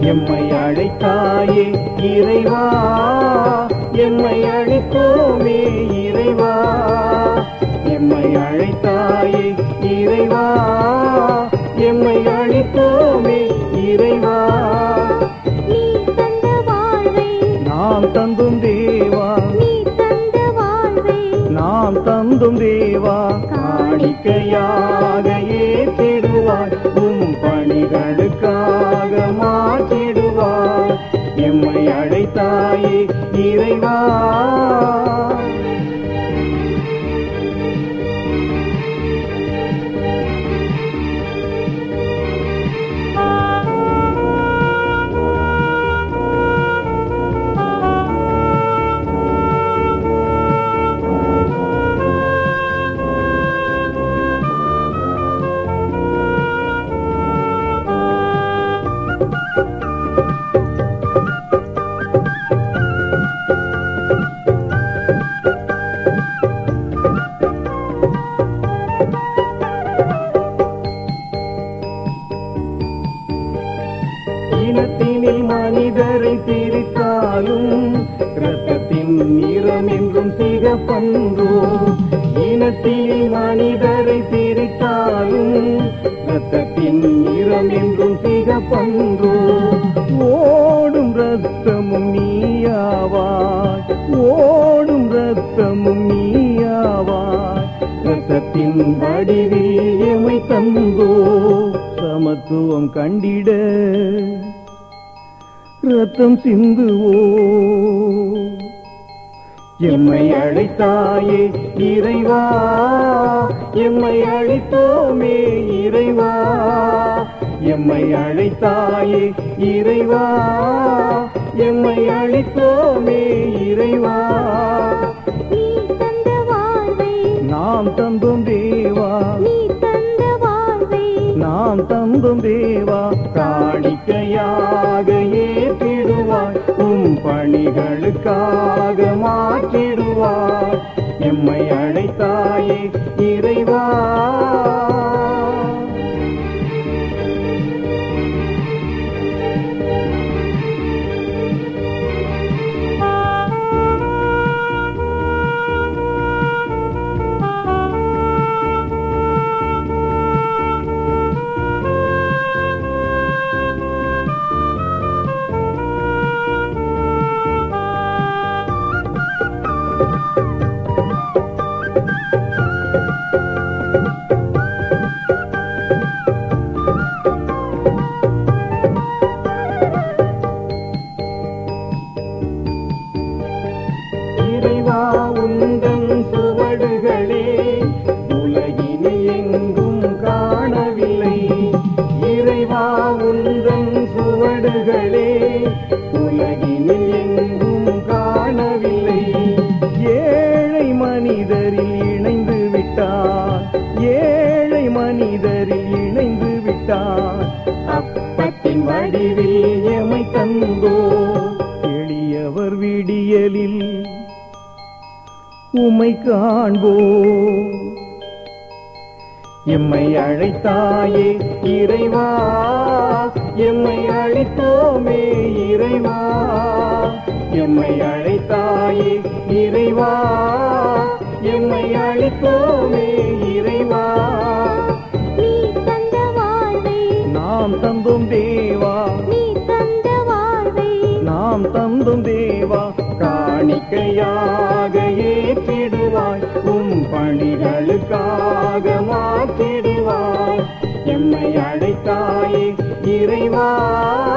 எம்மை அழைத்தாயே இறைவா எம்மை அழைத்தோமே இறைவா எம்மை அழைத்தாயே இறைவா எம்மை அழைத்தோமே இறைவா நீ தந்த வாழ்வை நாம் தந்தும் தேவா நீ தந்த வாழ்வை நாம் தந்தும் தேவா காணிக்கையாக ஏற்றிடுவாய் உம் பணிகளுக்காக மாற்றிடுவாய் எம்மை அழைத்தாயே இறைவா இனத்தினில் மனிதரை பிரித்தாலும் இரத்தத்தின் நிறம் என்றும் சிகப்பன்றோ இனத்தினில் மனிதரை பிரித்தாலும் இரத்தத்தின் நிறம் என்றும் சிகப்பன்றோ ஓடும் ரத்தமும் நீயாவாய் ஓடும் ரத்தமும் நீயாவாய் ரத்தத்தின் வடிவில் எமை தந்தோ சமத்துவம் கண்டிட ரத்தம் சிந்துவோ எம்மை அழைத்தாயே இறைவா எம்மை அழைத்தோமே இறைவா எம்மை அழைத்தாயே இறைவா எம்மை அழைத்தோமே இறைவா நீ தந்த வாழ்வை நாம் தந்தும் தேவா நீ தந்த வாழ்வை நாம் தந்தும் தேவா காணிக்கையாக ஏற்றிடுவாய் உம் பணிகளுக்காக மாற்றிடுவாய் எம்மை அழைத்தாயே இறைவா இறைவா உந்தன் சுவடுகளே உலகினில் எங்கும் காணவில்லை இறைவா உந்தன் சுவடுகளே உலகினில் எங்கும் காணவில்லை ஏழை மனிதரில் இணைந்து விட்டார் ஏழை மனிதரில் இணைந்து விட்டார் அப்பத்தின் வடிவில் எமை தந்தோ எளியவர் விடியலில் உமை காண்போ எம்மை அழைத்தாயே இறைவா எம்மை அழைத்தோமே இறைவா எம்மை அழைத்தாயே இறைவா எம்மை அழைத்தோமே இறைவா நீ தந்த வாழ்வை நாம் தந்தும் தேவா நீ தந்த வாழ்வை நாம் தந்தும் தேவா காணிக்கையாக ஏற்றிடுவாய் உம் பணிகளுக்காக மாற்றிடுவாய் எம்மை அழைத்தாயே இறைவா